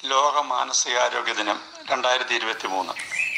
ലോക മാനസികാരോഗ്യ ദിനം രണ്ടായിരത്തി ഇരുപത്തി മൂന്ന്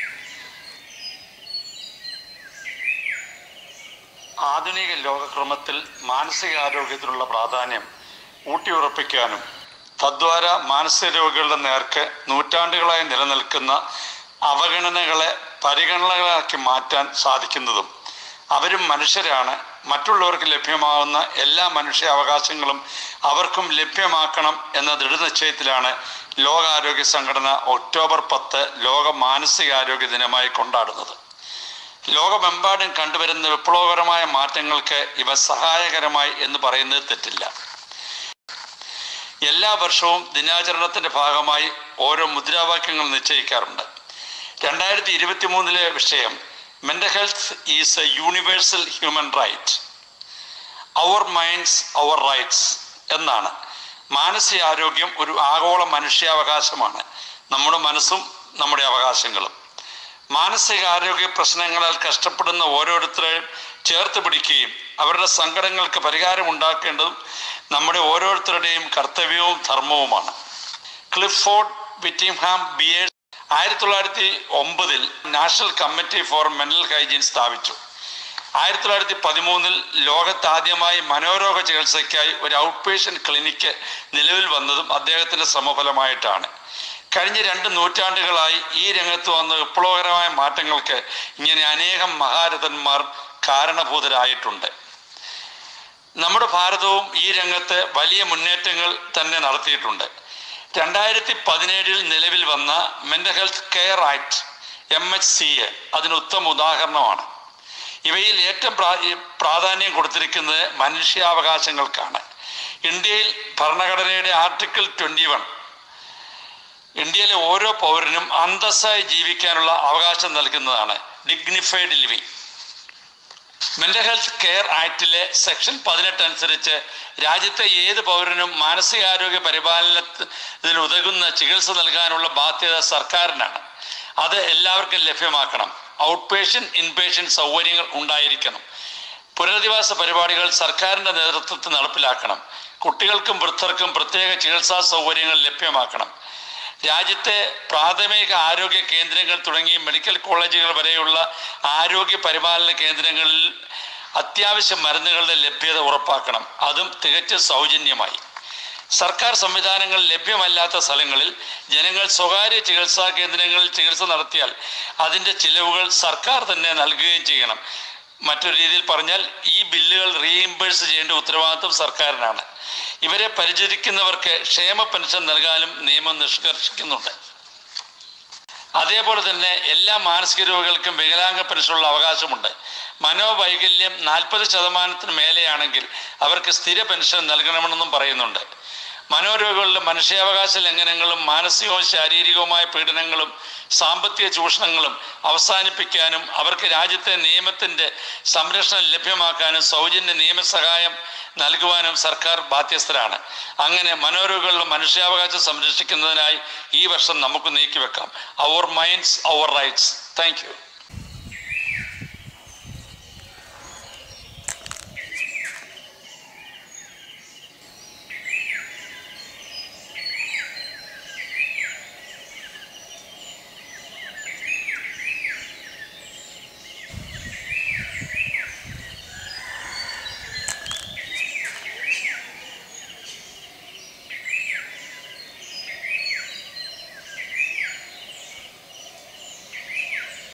ആധുനിക ലോകക്രമത്തിൽ മാനസികാരോഗ്യത്തിനുള്ള പ്രാധാന്യം ഊട്ടിയുറപ്പിക്കാനും തദ്വാര മാനസിക രോഗികളുടെ നേർക്ക് നൂറ്റാണ്ടുകളായി നിലനിൽക്കുന്ന അവഗണനകളെ പരിഗണനകളാക്കി മാറ്റാൻ സാധിക്കുന്നതും അവരും മനുഷ്യരാണ് മറ്റുള്ളവർക്ക് ലഭ്യമാകുന്ന എല്ലാ മനുഷ്യാവകാശങ്ങളും അവർക്കും ലഭ്യമാക്കണം എന്ന ദൃഢനിശ്ചയത്തിലാണ് ലോകാരോഗ്യ സംഘടന ഒക്ടോബർ പത്ത് ലോക മാനസികാരോഗ്യ ദിനമായി കൊണ്ടാടുന്നത് ലോകമെമ്പാടും കണ്ടുവരുന്ന വിപ്ലവകരമായ മാറ്റങ്ങൾക്ക് ഇവ സഹായകരമായി എന്ന് പറയുന്നത് തെറ്റില്ല എല്ലാ വർഷവും ദിനാചരണത്തിന്റെ ഭാഗമായി ഓരോ മുദ്രാവാക്യങ്ങൾ നിശ്ചയിക്കാറുണ്ട് രണ്ടായിരത്തി ഇരുപത്തി മൂന്നിലെ വിഷയം mental health is a universal human right our minds our rights എന്നാണ് മാനസികാരോഗ്യം ഒരു ആഗോള മനുഷ്യാവകാശമാണ് നമ്മുടെ മനസ്സും നമ്മുടെ അവകാശങ്ങളും മാനസികാരോഗ്യ പ്രശ്നങ്ങളാൽ കഷ്ടപ്പെടുന്ന ഓരോരുത്തരെയും ചേർത്ത് പിടിക്കുകയും അവരുടെ സങ്കടങ്ങൾക്ക് പരിഹാരം ഉണ്ടാക്കേണ്ടതും നമ്മുടെ ഓരോരുത്തരുടെയും കർത്തവ്യവും ധർമ്മവുമാണ് ക്ലിഫോർഡ് വിറ്റിംഹാം ബിയേഴ്സ് ആയിരത്തി തൊള്ളായിരത്തി ഒമ്പതിൽ national committee for mental hygiene സ്ഥാപിച്ചു ആയിരത്തി തൊള്ളായിരത്തി പതിമൂന്നിൽ ലോകത്താദ്യമായി മനോരോഗ ചികിത്സയ്ക്കായി ഒരു ഔട്ട് പേഷ്യൻ്റ് ക്ലിനിക്ക് നിലവിൽ വന്നതും അദ്ദേഹത്തിൻ്റെ ശ്രമഫലമായിട്ടാണ് കഴിഞ്ഞ രണ്ട് നൂറ്റാണ്ടുകളായി ഈ രംഗത്ത് വന്ന വിപ്ലവകരമായ മാറ്റങ്ങൾക്ക് ഇങ്ങനെ അനേകം മഹാരഥന്മാർ കാരണഭൂതരായിട്ടുണ്ട് നമ്മുടെ ഭാരതവും ഈ രംഗത്ത് വലിയ മുന്നേറ്റങ്ങൾ തന്നെ നടത്തിയിട്ടുണ്ട് രണ്ടായിരത്തി പതിനേഴിൽ നിലവിൽ വന്ന mental health care act M H C A അതിന് ഉത്തമ ഉദാഹരണമാണ് ഇവയിൽ ഏറ്റവും പ്രാധാന്യം കൊടുത്തിരിക്കുന്നത് മനുഷ്യാവകാശങ്ങൾക്കാണ് ഇന്ത്യയിൽ ഭരണഘടനയുടെ ആർട്ടിക്കിൾ ട്വൻറ്റി വൺ ഇന്ത്യയിലെ ഓരോ പൗരനും അന്തസ്സായി ജീവിക്കാനുള്ള അവകാശം നൽകുന്നതാണ് dignified living mental health care ആക്ടിലെ സെക്ഷൻ പതിനെട്ട് അനുസരിച്ച് രാജ്യത്തെ ഏത് പൗരനും മാനസികാരോഗ്യ പരിപാലനത്തിന് ഉതകുന്ന ചികിത്സ നൽകാനുള്ള ബാധ്യത സർക്കാരിനാണ് അത് എല്ലാവർക്കും ലഭ്യമാക്കണം ഔട്ട് പേഷ്യൻ്റ് ഇൻപേഷ്യൻ്റ് സൗകര്യങ്ങൾ ഉണ്ടായിരിക്കണം പുനരധിവാസ പരിപാടികൾ സർക്കാരിൻ്റെ നേതൃത്വത്തിൽ നടപ്പിലാക്കണം കുട്ടികൾക്കും വൃദ്ധർക്കും പ്രത്യേക ചികിത്സാ സൗകര്യങ്ങൾ ലഭ്യമാക്കണം രാജ്യത്തെ പ്രാഥമിക ആരോഗ്യ കേന്ദ്രങ്ങൾ തുടങ്ങി മെഡിക്കൽ കോളേജുകൾ വരെയുള്ള ആരോഗ്യ പരിപാലന കേന്ദ്രങ്ങളിൽ അത്യാവശ്യ മരുന്നുകളുടെ ലഭ്യത ഉറപ്പാക്കണം അതും തികച്ചും സൗജന്യമായി സർക്കാർ സംവിധാനങ്ങൾ ലഭ്യമല്ലാത്ത സ്ഥലങ്ങളിൽ ജനങ്ങൾ സ്വകാര്യ ചികിത്സാ കേന്ദ്രങ്ങളിൽ ചികിത്സ നടത്തിയാൽ അതിൻ്റെ ചിലവുകൾ സർക്കാർ തന്നെ നൽകുകയും ചെയ്യണം മറ്റൊരു രീതിയിൽ പറഞ്ഞാൽ ഈ ബില്ലുകൾ റീഇംബേഴ്സ് ചെയ്യേണ്ട ഉത്തരവാദിത്വം സർക്കാരിനാണ് ഇവരെ പരിചരിക്കുന്നവർക്ക് ക്ഷേമ പെൻഷൻ നൽകാനും നിയമം നിഷ്കർഷിക്കുന്നുണ്ട് അതേപോലെ തന്നെ എല്ലാ മാനസിക രോഗികൾക്കും വികലാംഗ പെൻഷനുള്ള അവകാശമുണ്ട് മനോവൈകല്യം നാൽപ്പത് ശതമാനത്തിന് മേലെയാണെങ്കിൽ അവർക്ക് സ്ഥിര പെൻഷൻ നൽകണമെന്നും പറയുന്നുണ്ട് മനോരോഗികളുടെ മനുഷ്യാവകാശ ലംഘനങ്ങളും മാനസികവും ശാരീരികവുമായ പീഡനങ്ങളും സാമ്പത്തിക ചൂഷണങ്ങളും അവസാനിപ്പിക്കാനും അവർക്ക് രാജ്യത്തെ നിയമത്തിൻ്റെ സംരക്ഷണം ലഭ്യമാക്കാനും സൗജന്യ നിയമസഹായം നൽകുവാനും സർക്കാർ ബാധ്യസ്ഥരാണ് അങ്ങനെ മനോരോഗികളുടെ മനുഷ്യാവകാശം സംരക്ഷിക്കുന്നതിനായി ഈ വർഷം നമുക്ക് നീക്കിവെക്കാം our minds our rights thank U